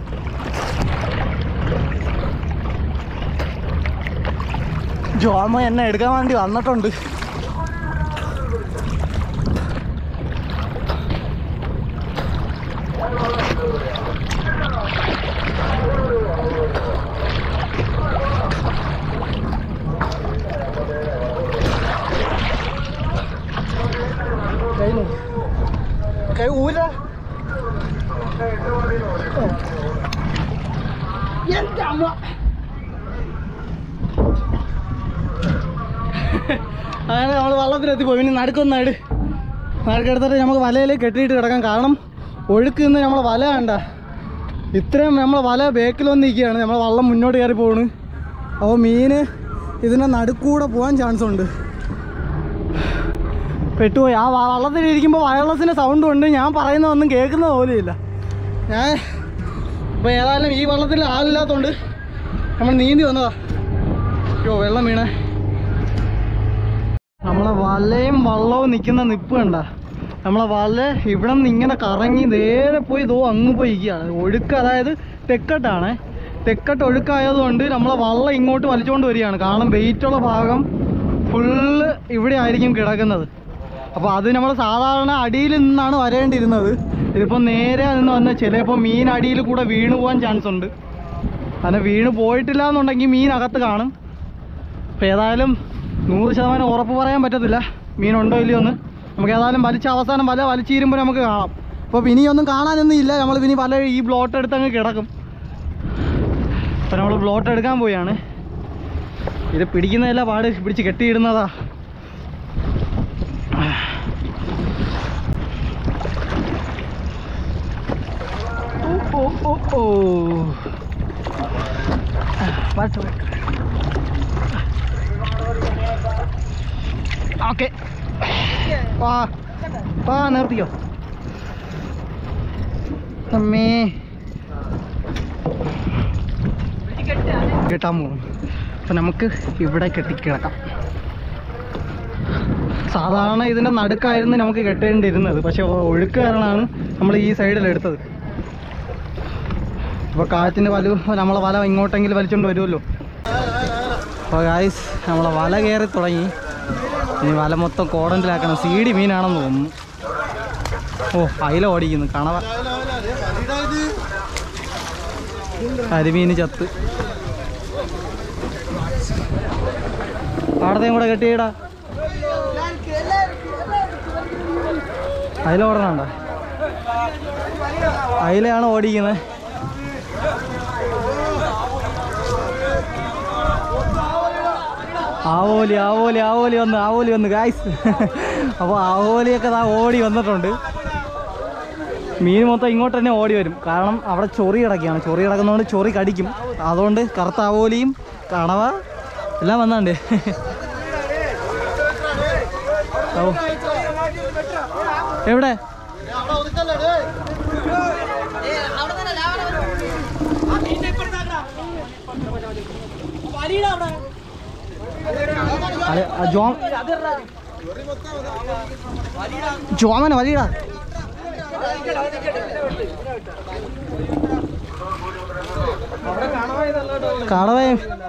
ജോമ എന്നെ എടുക്കാൻ വേണ്ടി വന്നിട്ടുണ്ട് കൈ നോക്ക്. കൈ ഊര എന്റെ അമ്മ അങ്ങനെ നമ്മൾ വള്ളത്തിലെത്തി പോയി ഇനി നടുക്കൊന്നാട് നടുക്കെടുത്തിട്ട് നമുക്ക് വലയിൽ കെട്ടിയിട്ട് കിടക്കാം കാരണം ഒഴുക്ക് നിന്ന് നമ്മളെ വല കണ്ട ഇത്രയും നമ്മളെ വല ബേക്കിൽ വന്ന് നിൽക്കുകയാണ് നമ്മളെ വള്ളം മുന്നോട്ട് കയറി പോണ് അപ്പോൾ മീന് ഇതിൻ്റെ നടുക്കൂടെ പോകാൻ ചാൻസ് ഉണ്ട് പെട്ടുപോയി ആ വ- വള്ളത്തിലിരിക്കുമ്പോൾ വയർലെസ്സിൻ്റെ സൗണ്ടും ഉണ്ട് ഞാൻ പറയുന്നതൊന്നും കേൾക്കുന്നത് പോലെയില്ല ഞാൻ ഇപ്പോൾ ഏതായാലും ഈ വള്ളത്തിൽ ആളില്ലാത്തതുകൊണ്ട് നമ്മൾ നീന്തി വന്നതാ അയ്യോ വെള്ളം വീണേ നമ്മളെ വലയും വള്ളവും നിൽക്കുന്ന നിപ്പ് കണ്ട നമ്മളെ വല ഇവിടെ നിന്ന് ഇങ്ങനെ കറങ്ങി നേരെ പോയി ഇതോ അങ്ങ് പോയി ഇരിക്കുകയാണ് ഒഴുക്ക് അതായത് തെക്കട്ടാണ് തെക്കട്ട് ഒഴുക്കായതുകൊണ്ട് നമ്മളെ വള്ളം ഇങ്ങോട്ട് വലിച്ചുകൊണ്ട് വരികയാണ് കാരണം വെയിറ്റുള്ള ഭാഗം ഫുള്ള് ഇവിടെ ആയിരിക്കും കിടക്കുന്നത് അപ്പോൾ അത് നമ്മൾ സാധാരണ അടിയിൽ നിന്നാണ് വരേണ്ടിയിരുന്നത് ഇതിപ്പോൾ നേരെ നിന്ന് വന്ന് ചിലപ്പോൾ മീൻ അടിയിൽ കൂടെ വീണ് പോകാൻ ചാൻസ് ഉണ്ട് അങ്ങനെ വീണ് പോയിട്ടില്ല എന്നുണ്ടെങ്കിൽ മീൻ അകത്ത് കാണും അപ്പോൾ ഏതായാലും നൂറ് ശതമാനം ഉറപ്പ് പറയാൻ പറ്റത്തില്ല മീനുണ്ടോ ഇല്ലയോ എന്ന് നമുക്ക് ഏതായാലും വലിച്ച അവസാനം വല വലിച്ചീരുമ്പോൾ നമുക്ക് കാണാം അപ്പോൾ ഇനിയൊന്നും കാണാനൊന്നും ഇല്ല നമ്മൾ ഇനി വല ഈ ബ്ലോട്ട് എടുത്ത് അങ്ങ് കിടക്കും അപ്പോൾ നമ്മൾ ബ്ലോട്ട് എടുക്കാൻ പോയാണ് ഇത് പിടിക്കുന്നതല്ല പാട് പിടിച്ച് കെട്ടിയിടുന്നതാ ഓ ഓ ഓ ഓ വരട്ടെ ഓക്കെ വാ വാ നിർത്തിക്കോ അമ്മേ കെട്ടാൻ പോകും അപ്പം നമുക്ക് ഇവിടെ കെട്ടിക്കിടക്കാം സാധാരണ ഇതിൻ്റെ നടുക്കായിരുന്നു നമുക്ക് കെട്ടേണ്ടിയിരുന്നത് പക്ഷെ ഒഴുക്ക് കാരണമാണ് നമ്മൾ ഈ സൈഡിൽ എടുത്തത് അപ്പോൾ കാറ്റിന് വലു നമ്മളെ വല ഇങ്ങോട്ടെങ്കിലും വലിച്ചുകൊണ്ട് വരുമല്ലോ അപ്പോൾ ഗായ്സ് നമ്മളെ വല കയറി തുടങ്ങി ഇനി വല മൊത്തം കോടന്റിലാക്കണം സീഡി മീനാണെന്ന് തോന്നുന്നു ഓ അയില ഓടിക്കുന്നു കണവ കരിമീൻ ചത്ത് പാടത്തെയും കൂടെ കെട്ടിയിടാ അയില ഓടണണ്ട അയിലയാണ് ഓടിക്കുന്നത് ആവോലി ആവോലി ആവോലി വന്ന് ആവോലി വന്ന് ഗായ്സ് അപ്പോൾ ആവോലിയൊക്കെ ദാ ഓടി വന്നിട്ടുണ്ട് മീൻ മൊത്തം ഇങ്ങോട്ട് തന്നെ ഓടി വരും കാരണം അവിടെ ചൊറി കിടക്കുകയാണ് ചൊറി കിടക്കുന്നതുകൊണ്ട് ചൊറി കടിക്കും അതുകൊണ്ട് കറുത്ത ആവോലിയും കണവ എല്ലാം വന്നാണ്ട് ഓ എവിടെ അതെ ആ ജോ ജോമന വലിയടാ കടവേ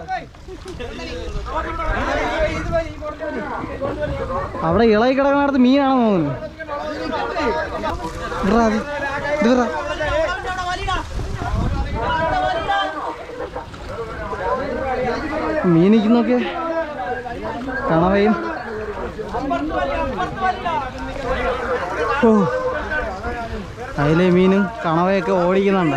അവിടെ ഇളകി കിടക്കുന്നിടത്ത് മീനാണെന്ന് തോന്നുന്നു ഇവിടെടാ അത്. ഇത് ഇവിടെടാ. മീനിക്കുന്നൊക്കെ കണവയും ഓ അതിലെ മീനും കണവയൊക്കെ ഓടിക്കുന്നുണ്ട്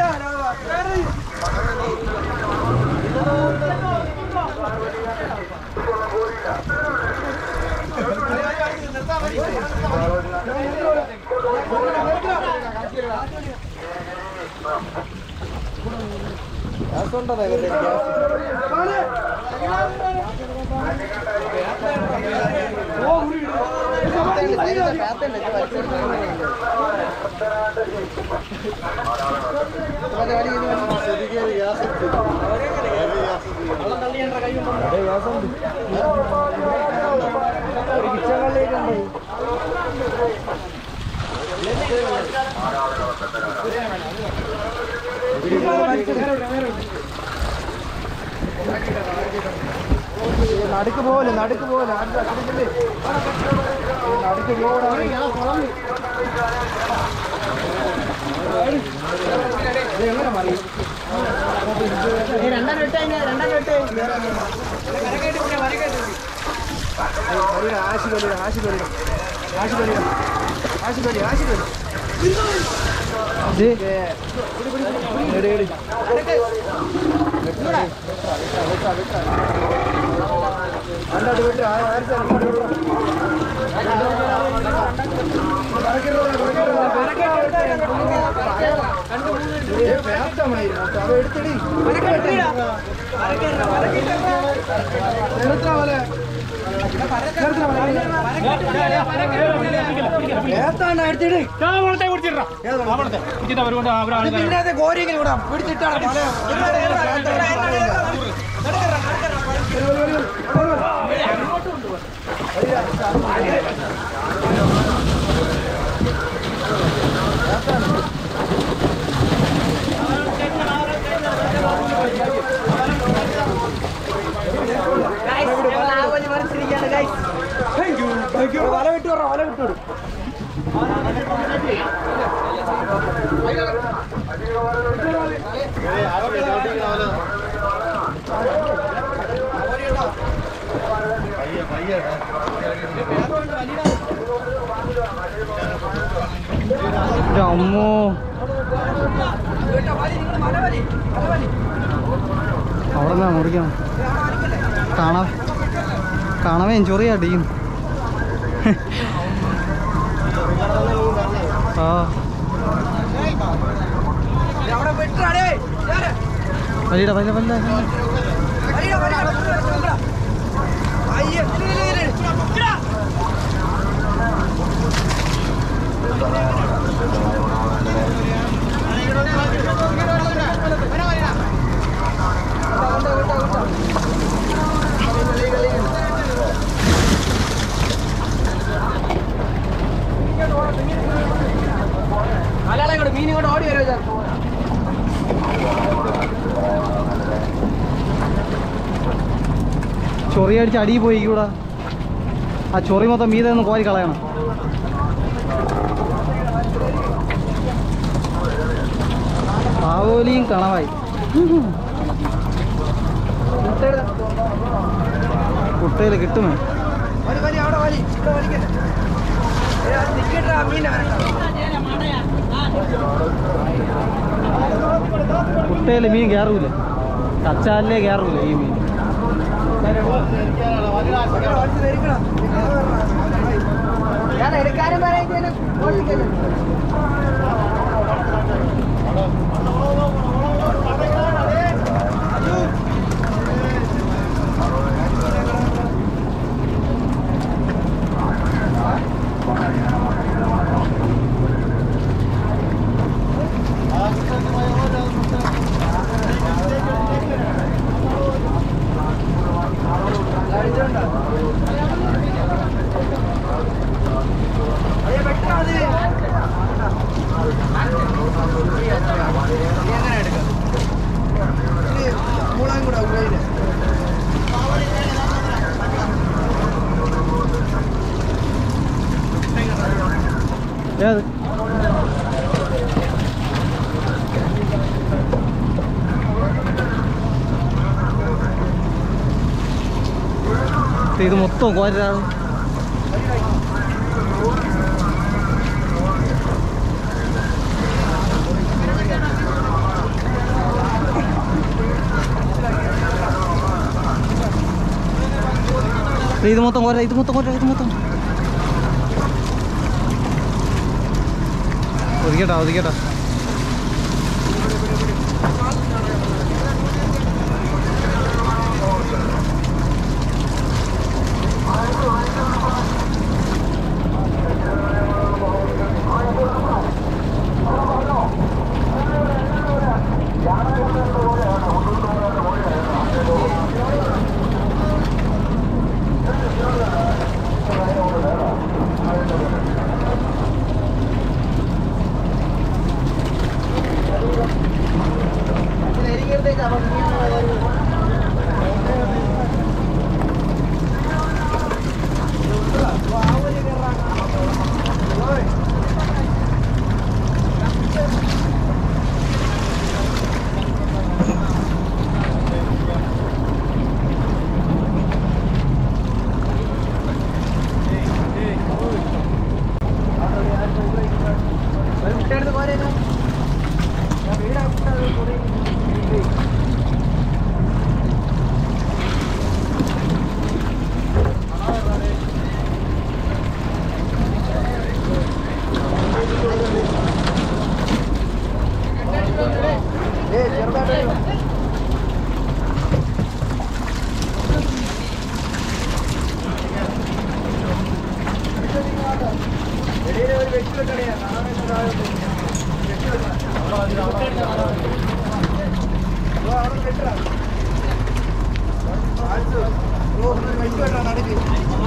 നടുക്ക് പോലെ നടുക്ക് പോലെ നടുക്ക് പോലെ എങ്ങനെ മറിയും ആശി കളിയുടെ ആശി കളിയുടെ ആശി കളിയുടെ ആശി കളി ആശി കളി ഇത് എടി എടി അല്ലാതെ വിട്ട് അത് എടുത്തടി നിർത്തണ പോലെ ഏത്താണ്ട് എടുത്തിട്ട് പിന്നെ അത് കോരിയെങ്കിലും വിടാം പിടിച്ചിട്ടാണ് പല എൻ്റെ അമ്മോ അവിടെ നിന്നാ മുറിക്കണം കാണാ കാണാൻ ചൊറിയാ ടീം ആ വലിയ വലിയ വലിയ മീൻ ഇങ്ങോട്ട് ഓടി വരുമോ ചൊറി അടിച്ച് അടിയിൽ പോയി കൂടാ ആ ചൊറി മൊത്തം മീതെ ഒന്ന് കോരി കളയണം ആവോലിയും കണവായി കുട്ടയിൽ കിട്ടുമേ വലി വലി അവിടെ വലി ഇവിടെ വലിക്കട്ടെ നിക്കട്ടാ മീൻ കുട്ടയിൽ മീൻ കയറൂല കച്ചാലിലേ കയറൂല ഈ മീൻ ഞാൻ എടുക്കാനും പറയുന്നതിന് ഓടിക്കല്ലേ എങ്ങനെ എടുക്കാം മൂളാൻ കൂടെ ഉപയോഗിക്കാം ഏത് ഇത് മൊത്തം കോരാണ് ഇത് മൊത്തം കോര ഇത് മൊത്തം കോര ഇത് മൊത്തം ഒതുക്കട്ടാ ഒതുക്കട്ടാ വിട്ടെടുത്ത് പോരേനോ ഞാൻ വീടാ ഏ ചെറുതായിട്ട് വെളിയിൽ ഒരു വെച്ച് വെക്കണേ കാണാൻ വെച്ച് വെക്കണം അവിടെ വെട്ടാ ഓ വെച്ച് വെട്ടാ നടക്കി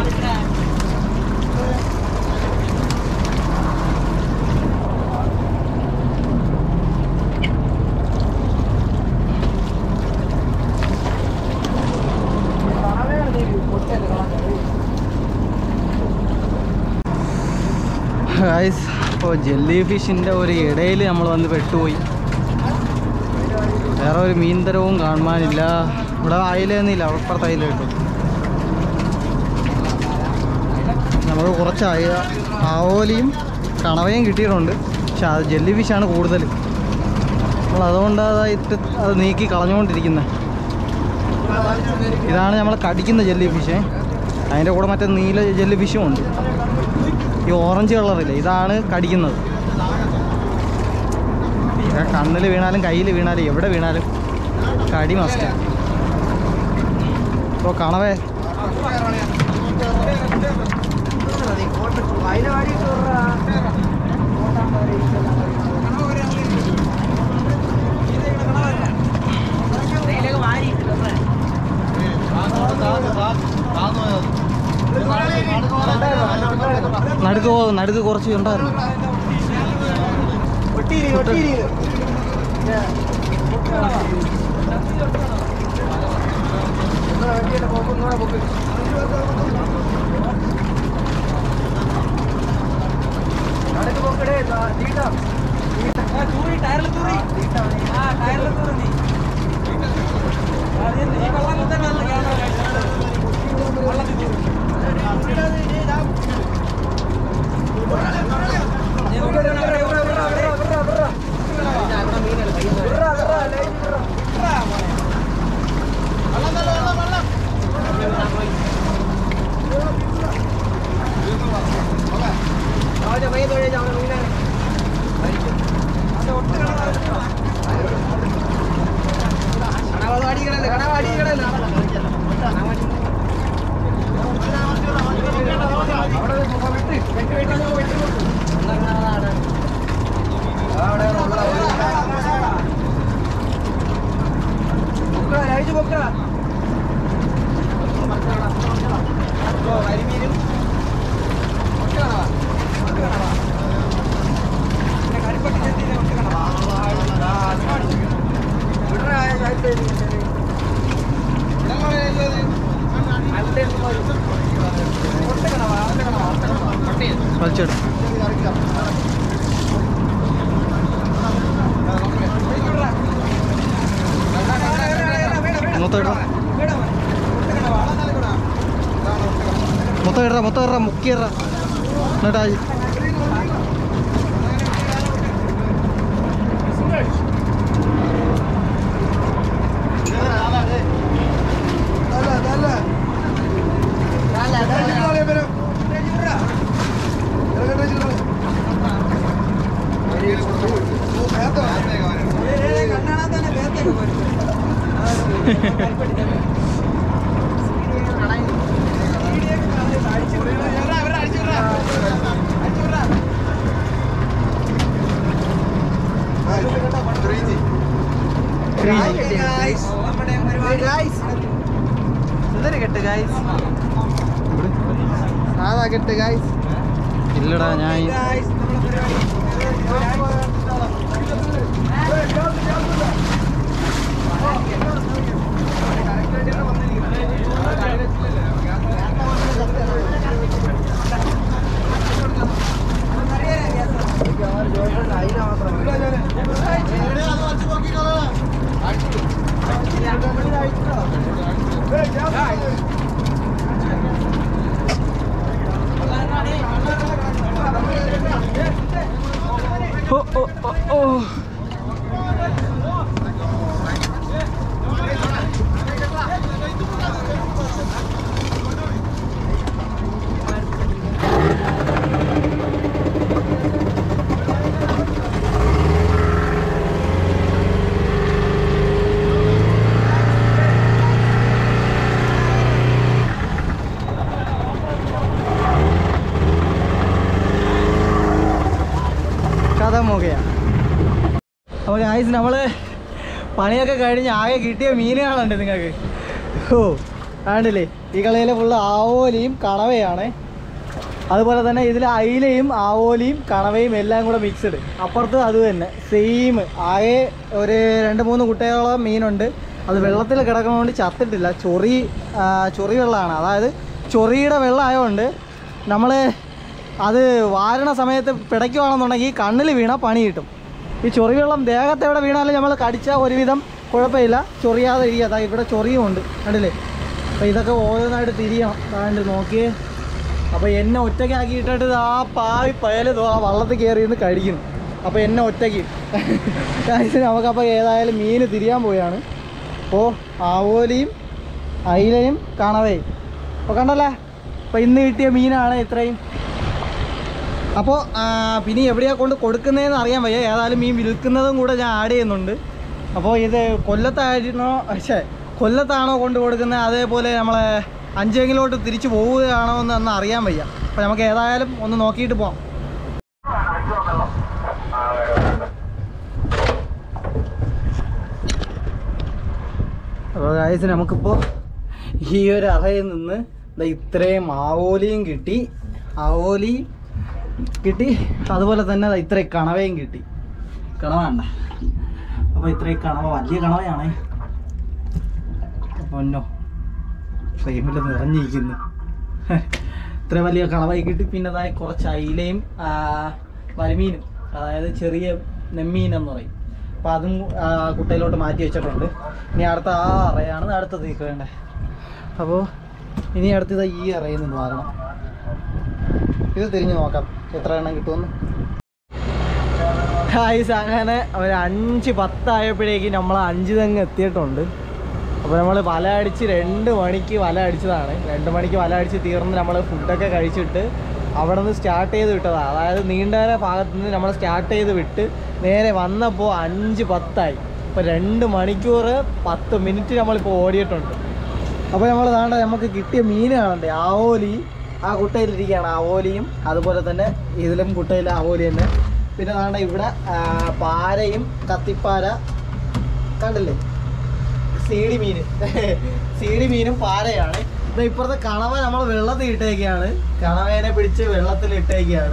ഗൈസ് ഇപ്പോൾ ജെല്ലി ഫിഷിൻ്റെ ഒരു ഇടയിൽ നമ്മൾ വന്ന് പെട്ടുപോയി വേറെ ഒരു മീൻ തരവും കാണുവാനില്ല ഇവിടെ അയിലൊന്നുമില്ല അപ്പുറത്ത് അയില കിട്ടും നമുക്ക് കുറച്ച് അയ ആവോലിയും കണവയും കിട്ടിയിട്ടുണ്ട് പക്ഷെ അത് ജെല്ലി ഫിഷാണ് കൂടുതൽ നമ്മൾ അതുകൊണ്ട് അതായിട്ട് അത് നീക്കി കളഞ്ഞുകൊണ്ടിരിക്കുന്നത് ഇതാണ് നമ്മൾ കടിക്കുന്ന ജെല്ലി ഫിഷ് അതിൻ്റെ കൂടെ മറ്റേ നീല ജെല്ലി ഫിഷും ഉണ്ട് ഈ ഓറഞ്ച് കളറില്ലേ ഇതാണ് കടിക്കുന്നത് ഇത് കണ്ണിൽ വീണാലും കയ്യിൽ വീണാലും എവിടെ വീണാലും കടി മസ്റ്റ് ഇപ്പോൾ കണവേ നടുക്ക് പോ നടുക്ക് കുറച്ച് ഉണ്ടായിരുന്നു വലിച്ചെടു മൊത്തം ഇട മൊത്തം ഇട മൊത്തം ഇട മുക്കി ഇട എന്നിട്ടാ കെട്ട് ഗായ്സ് സാധാ കെട്ട് ഗായ്സ് ഇല്ലടാ ഞാൻ ഈ- ഓ ഓ ഓ ഓ കഥ മുഖയാണ് അപ്പോൾ ഗായ്സ് നമ്മൾ പണിയൊക്കെ കഴിഞ്ഞ് ആകെ കിട്ടിയ മീനുകളുണ്ട് നിങ്ങൾക്ക് ഓ ആണ്ടില്ലേ ഈ കളിയിലെ ഫുള്ള് ആവോലിയും കണവയാണ് അതുപോലെ തന്നെ ഇതിൽ അയിലയും ആവോലിയും കണവയും എല്ലാം കൂടെ മിക്സ്ഡ് അപ്പുറത്ത് അത് തന്നെ സെയിം ആകെ ഒരു രണ്ട് മൂന്ന് കുട്ടികളോളം മീനുണ്ട് അത് വെള്ളത്തിൽ കിടക്കുന്നതുകൊണ്ട് ചത്തിട്ടില്ല ചൊറി ആ, ചൊറി വെള്ളമാണ് അതായത് ചൊറിയുടെ വെള്ളം ആയതുകൊണ്ട് നമ്മൾ അത് വാരണ സമയത്ത് പിടയ്ക്കുവാണെന്നുണ്ടെങ്കിൽ കണ്ണിൽ വീണ പണി കിട്ടും ഈ ചൊറി വെള്ളം ദേഹത്ത് എവിടെ വീണാലും നമ്മൾ കടിച്ചാൽ ഒരുവിധം കുഴപ്പമില്ല ചൊറിയാതെ ഇരിക്കുക അതാ ഇവിടെ ചൊറിയും ഉണ്ട് കണ്ടില്ലേ അപ്പോൾ ഇതൊക്കെ ഓരോന്നായിട്ട് തിരിയണം അതാണ്ട് നോക്കിയേ അപ്പോൾ എന്നെ ഒറ്റയ്ക്കാക്കിയിട്ടിട്ട് ആ പാവി പയല് ദോ ആ വള്ളത്തിൽ കയറി നിന്ന് കഴിക്കുന്നു അപ്പോൾ എന്നെ ഒറ്റയ്ക്ക് നമുക്കപ്പോൾ ഏതായാലും മീൻ തിരിയാൻ പോയാണ് അപ്പോൾ ആവോലിയും അയിലയും കണവയും അപ്പോൾ കണ്ടല്ലേ അപ്പോൾ ഇന്ന് കിട്ടിയ മീനാണ് ഇത്രയും അപ്പോൾ പിന്നെ എവിടെയാ കൊണ്ട് കൊടുക്കുന്നതെന്ന് അറിയാൻ വയ്യ ഏതായാലും മീൻ വിൽക്കുന്നതും കൂടെ ഞാൻ ആഡ് ചെയ്യുന്നുണ്ട് അപ്പോൾ ഇത് കൊല്ലത്തായിരുന്നോ പക്ഷേ കൊല്ലത്താണോ കൊണ്ട് കൊടുക്കുന്നത് അതേപോലെ നമ്മളെ അഞ്ചെങ്കിലോട്ട് തിരിച്ചു പോവുകയാണോ എന്ന് ഒന്ന് അറിയാൻ വയ്യ അപ്പോൾ നമുക്ക് ഏതായാലും ഒന്ന് നോക്കിയിട്ട് പോവാം അപ്പോൾ കാഴ്ച നമുക്കിപ്പോൾ ഈ ഒരു അറയിൽ നിന്ന് ദാ ഇത്രയും ആവോലിയും കിട്ടി ആവോലി കിട്ടി അതുപോലെ തന്നെ ദാ ഇത്രയും കണവയും കിട്ടി കണവ വേണ്ട അപ്പോൾ ഇത്രയും കണവ വലിയ കണവയാണ് പൊന്നോ ഫ്രെയിമിൽ നിറഞ്ഞിരിക്കുന്നു ഇത്ര വലിയ കണവായി കിട്ടി പിന്നെ അതായത് കുറച്ച് അയിലയും ആ, വരിമീനും അതായത് ചെറിയ നെമ്മീൻ എന്ന് പറയും അപ്പോൾ അതും ആ, കുട്ടയിലോട്ട് മാറ്റി വെച്ചിട്ടുണ്ട് ഇനി അടുത്ത ആ അറയാണ് അടുത്തത് വേണ്ടേ അപ്പോൾ ഇനി അടുത്തത് ഈ അറയിൽ നിന്ന് മാറണം ഇത് തിരിഞ്ഞു നോക്കാം എത്ര എണ്ണം കിട്ടുമെന്ന് ഹായ്സ് അങ്ങനെ ഒരു അഞ്ച് പത്തായപ്പോഴേക്കും നമ്മൾ അഞ്ച് തെങ്ങ് എത്തിയിട്ടുണ്ട് അപ്പോൾ നമ്മൾ വല അടിച്ച് രണ്ട് മണിക്ക് വല അടിച്ചതാണ് രണ്ട് മണിക്ക് വല അടിച്ച് തീർന്ന് നമ്മൾ ഫുഡൊക്കെ കഴിച്ചിട്ട് അവിടെ നിന്ന് സ്റ്റാർട്ട് ചെയ്ത് വിട്ടതാണ് അതായത് നീണ്ടര ഭാഗത്ത് നിന്ന് നമ്മൾ സ്റ്റാർട്ട് ചെയ്ത് വിട്ട് നേരെ വന്നപ്പോൾ അഞ്ച് പത്തായി അപ്പോൾ രണ്ട് മണിക്കൂർ പത്ത് മിനിറ്റ് നമ്മളിപ്പോൾ ഓടിയിട്ടുണ്ട് അപ്പോൾ നമ്മൾ താണ്ട നമുക്ക് കിട്ടിയ മീൻ കാണണ്ടേ ആവോലി ആ കുട്ടയിലിരിക്കുകയാണ് ആവോലിയും അതുപോലെ തന്നെ ഇതിലും കുട്ടയിൽ ആവോലി തന്നെ പിന്നെ താണ്ട ഇവിടെ ആ, പാരയും കത്തിപ്പാര കണ്ടില്ലേ സീഡി മീൻ സീഡി മീനും പാരയാണ് ഇത് ഇപ്പുറത്തെ കണവ നമ്മൾ വെള്ളത്തിൽ ഇട്ടേക്കാണ് കണവേനെ പിടിച്ച് വെള്ളത്തിൽ ഇട്ടേക്കാണ്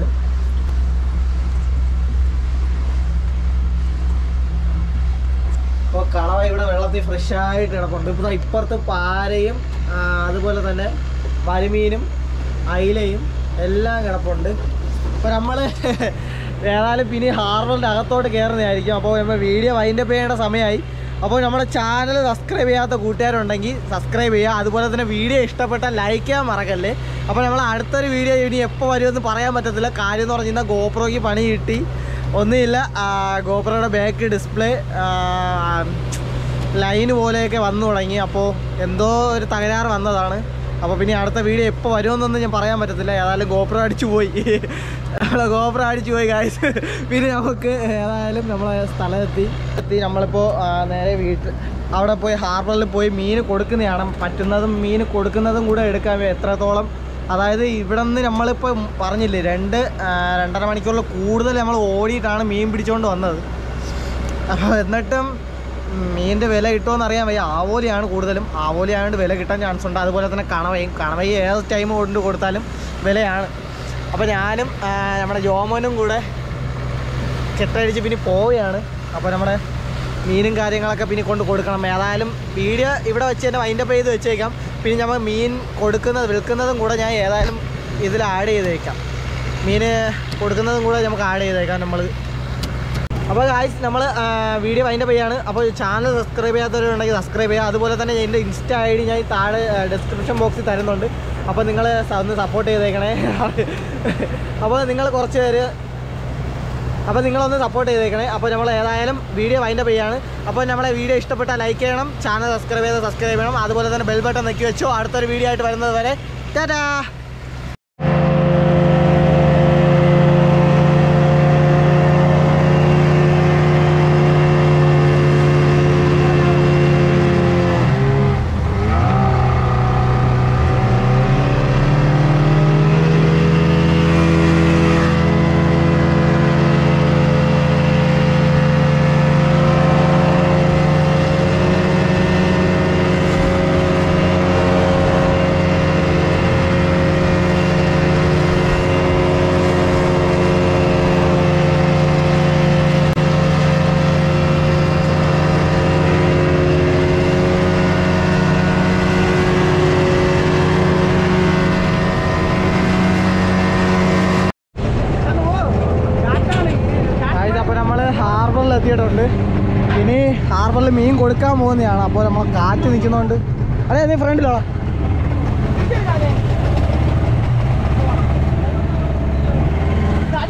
അപ്പോൾ കണവ ഇവിടെ വെള്ളത്തിൽ ഫ്രഷ് ആയിട്ട് കിടപ്പുണ്ട് ഇപ്പോൾ ഇപ്പുറത്ത് പാരയും ആ, അതുപോലെ തന്നെ വരിമീനും അയിലയും എല്ലാം കിടപ്പുണ്ട് അപ്പോൾ നമ്മൾ ഏതായാലും പിന്നെ ഹാർബറിൻ്റെ അകത്തോട്ട് കയറുന്നതായിരിക്കും അപ്പോൾ നമ്മൾ വീഡിയോ വൈൻഡപ്പ് ചെയ്യേണ്ട സമയമായി അപ്പോൾ നമ്മുടെ ചാനൽ സബ്സ്ക്രൈബ് ചെയ്യാത്ത കൂട്ടുകാരുണ്ടെങ്കിൽ സബ്സ്ക്രൈബ് ചെയ്യുക അതുപോലെ തന്നെ വീഡിയോ ഇഷ്ടപ്പെട്ടാൽ ലൈക്ക് ചെയ്യാൻ മറക്കല്ലേ അപ്പോൾ നമ്മൾ അടുത്തൊരു വീഡിയോ ഇനി എപ്പോൾ വരുമെന്ന് പറയാൻ പറ്റത്തില്ല കാര്യം എന്ന് പറഞ്ഞു കഴിഞ്ഞാൽ ഗോപ്രോയ്ക്ക് പണി കിട്ടി ഒന്നുമില്ല ഗോപ്രോയുടെ ബാക്ക് ഡിസ്പ്ലേ ലൈന് പോലെയൊക്കെ വന്നു തുടങ്ങി അപ്പോൾ എന്തോ ഒരു തകരാറ് വന്നതാണ് അപ്പോൾ പിന്നെ അടുത്ത വീഡിയോ എപ്പോൾ വരുമെന്നൊന്നും ഞാൻ പറയാൻ പറ്റത്തില്ല ഏതായാലും ഗോപ്രോ അടിച്ചു പോയി നമ്മളെ ഗോപ്രോ അടിച്ചു പോയി കാഴ്ച പിന്നെ നമുക്ക് ഏതായാലും നമ്മളെ സ്ഥലത്തെത്തി എത്തി നമ്മളിപ്പോൾ ആ, നേരെ വീട്ടിൽ അവിടെ പോയി ഹാർബറിൽ പോയി മീൻ കൊടുക്കുന്നതാണ് പറ്റുന്നതും മീൻ കൊടുക്കുന്നതും കൂടെ എടുക്കാൻ വേ- എത്രത്തോളം അതായത് ഇവിടെ നിന്ന് നമ്മളിപ്പോൾ പറഞ്ഞില്ലേ രണ്ട് ആ, രണ്ടര മണിക്കൂറിൽ കൂടുതൽ നമ്മൾ ഓടിയിട്ടാണ് മീൻ പിടിച്ചുകൊണ്ട് വന്നത് അപ്പോൾ എന്നിട്ടും മീനിൻ്റെ വില കിട്ടുമെന്ന് അറിയാൻ വയ്യ ആവോലിയാണ് കൂടുതലും ആവോലി ആയതുകൊണ്ട് വില കിട്ടാൻ ചാൻസ് ഉണ്ട് അതുപോലെ തന്നെ കണവയും കണവയും ഏത് ടൈം കൊണ്ട് കൊടുത്താലും വിലയാണ് അപ്പോൾ ഞാനും ആ, നമ്മുടെ ജോമോനും കൂടെ കെട്ടടിച്ച് പിന്നെ പോവുകയാണ് അപ്പോൾ നമ്മുടെ മീനും കാര്യങ്ങളൊക്കെ പിന്നെ കൊണ്ട് കൊടുക്കണം ഏതായാലും വീഡിയോ ഇവിടെ വെച്ച് തന്നെ വൈൻഡപ്പ് ചെയ്ത് വെച്ചേക്കാം പിന്നെ നമ്മൾ മീൻ കൊടുക്കുന്നത് വിൽക്കുന്നതും കൂടെ ഞാൻ ഏതായാലും ഇതിൽ ആഡ് ചെയ്തേക്കാം മീൻ കൊടുക്കുന്നതും കൂടെ നമുക്ക് ആഡ് ചെയ്തേക്കാം നമ്മൾ അപ്പോൾ ഗായ്സ് നമ്മൾ വീഡിയോ വൈൻഡപ്പ് ചെയ്യാണ് അപ്പോൾ ചാനൽ സബ്സ്ക്രൈബ് ചെയ്യാത്തവരുണ്ടെങ്കിൽ സബ്സ്ക്രൈബ് ചെയ്യുക അതുപോലെ തന്നെ എൻ്റെ ഇൻസ്റ്റ ഐ ഡി ഞാൻ ഈ താഴെ ഡിസ്ക്രിപ്ഷൻ ബോക്സിൽ തരുന്നുണ്ട് അപ്പോൾ നിങ്ങൾ ഒന്ന് സപ്പോർട്ട് ചെയ്തേക്കണേ അപ്പോൾ നിങ്ങൾ കുറച്ച് പേര് അപ്പോൾ നിങ്ങളൊന്ന് സപ്പോർട്ട് ചെയ്തേക്കണേ അപ്പോൾ നമ്മൾ ഏതായാലും വീഡിയോ വൈൻഡപ്പ് ചെയ്യാണ് അപ്പോൾ നമ്മളെ വീഡിയോ ഇഷ്ടപ്പെട്ടാൽ ലൈക്ക് ചെയ്യണം ചാനൽ സബ്സ്ക്രൈബ് ചെയ്ത് സബ്സ്ക്രൈബ് ചെയ്യണം അതുപോലെ തന്നെ ബെൽ ബട്ടൺ നെക്കി വെച്ചോ അടുത്തൊരു വീഡിയോ ആയിട്ട് വരുന്നത് വരെ ടാറ്റാ ഗായ്സ് അപ്പോൾ നമ്മൾ ഹാർബറിൽ എത്തിയിട്ടുണ്ട് ഇനി ഹാർബറിൽ മീൻ കൊടുക്കാൻ പോകുന്നതാണ് അപ്പോൾ നമ്മൾ കാറ്റ് നിൽക്കുന്നതുകൊണ്ട് അതെ നീ ഫ്രണ്ടിലോളാം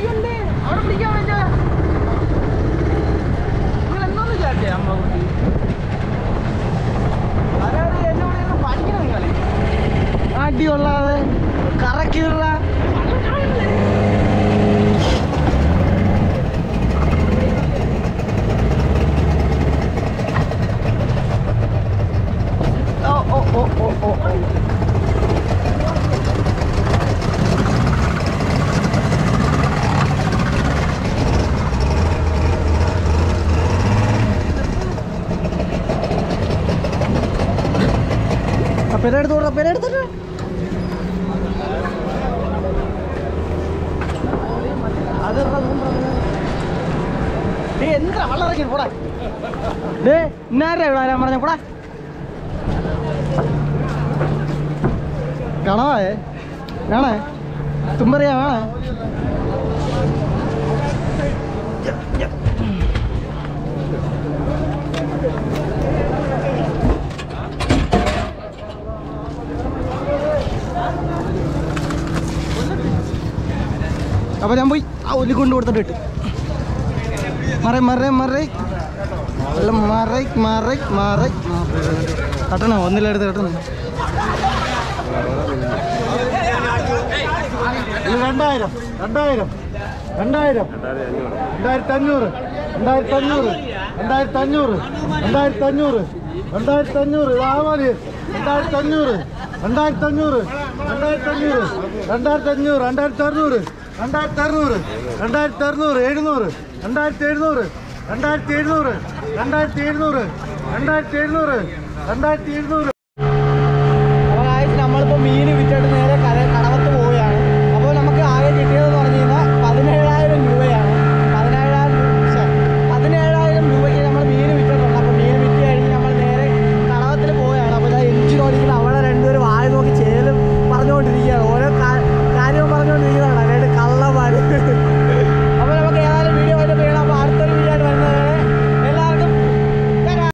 പിടിക്കണ്ടേ അവിടെ പിടിക്കാൻ പറ്റാ നിങ്ങൾ എന്നൊന്ന് ചാറ്റേ അമ്മ കുട്ടി അതായത് എന്നോട് ഇന്ന് പഠിക്കണം നിങ്ങളെ അടിയുള്ളത് കറക്കിയുള്ള ഓ ഓ ഓ ഓ ഓ ഓ ആ പെരെടുത്ത് വിട പെരെടുത്തിട്ട് എന്താ വെള്ളം ഇറക്കി പോടാ ഡേ ഇന്നാരാ ഇവിടെ ആരാ പറഞ്ഞ കൂടാ കാണാവേ വേണേ തുമ്പറിയാ വേണേ അപ്പൊ ഞാൻ പോയി ആ ഒല്ലി കൊണ്ട് കൊടുത്തിട്ട് ഇട്ട് മറ മറ മറ അല്ല മറ മറ മറ തട്ടണോ ഒന്നിലെടുത്ത് തട്ടണം ഇത് രണ്ടായിരം രണ്ടായിരം രണ്ടായിരം രണ്ടായിരത്തി അഞ്ഞൂറ് രണ്ടായിരത്തി അഞ്ഞൂറ് രണ്ടായിരത്തി അഞ്ഞൂറ് രണ്ടായിരത്തി അഞ്ഞൂറ് രണ്ടായിരത്തി അഞ്ഞൂറ് ആവാലി രണ്ടായിരത്തി അഞ്ഞൂറ് രണ്ടായിരത്തി അഞ്ഞൂറ് രണ്ടായിരത്തി അഞ്ഞൂറ് രണ്ടായിരത്തി അഞ്ഞൂറ് രണ്ടായിരത്തി അറുന്നൂറ് രണ്ടായിരത്തി അറുന്നൂറ് രണ്ടായിരത്തി അറുന്നൂറ് എഴുന്നൂറ് രണ്ടായിരത്തി എഴുന്നൂറ് രണ്ടായിരത്തി എഴുന്നൂറ് രണ്ടായിരത്തി എഴുന്നൂറ് രണ്ടായിരത്തി എഴുന്നൂറ് രണ്ടായിരത്തി എഴുന്നൂറ്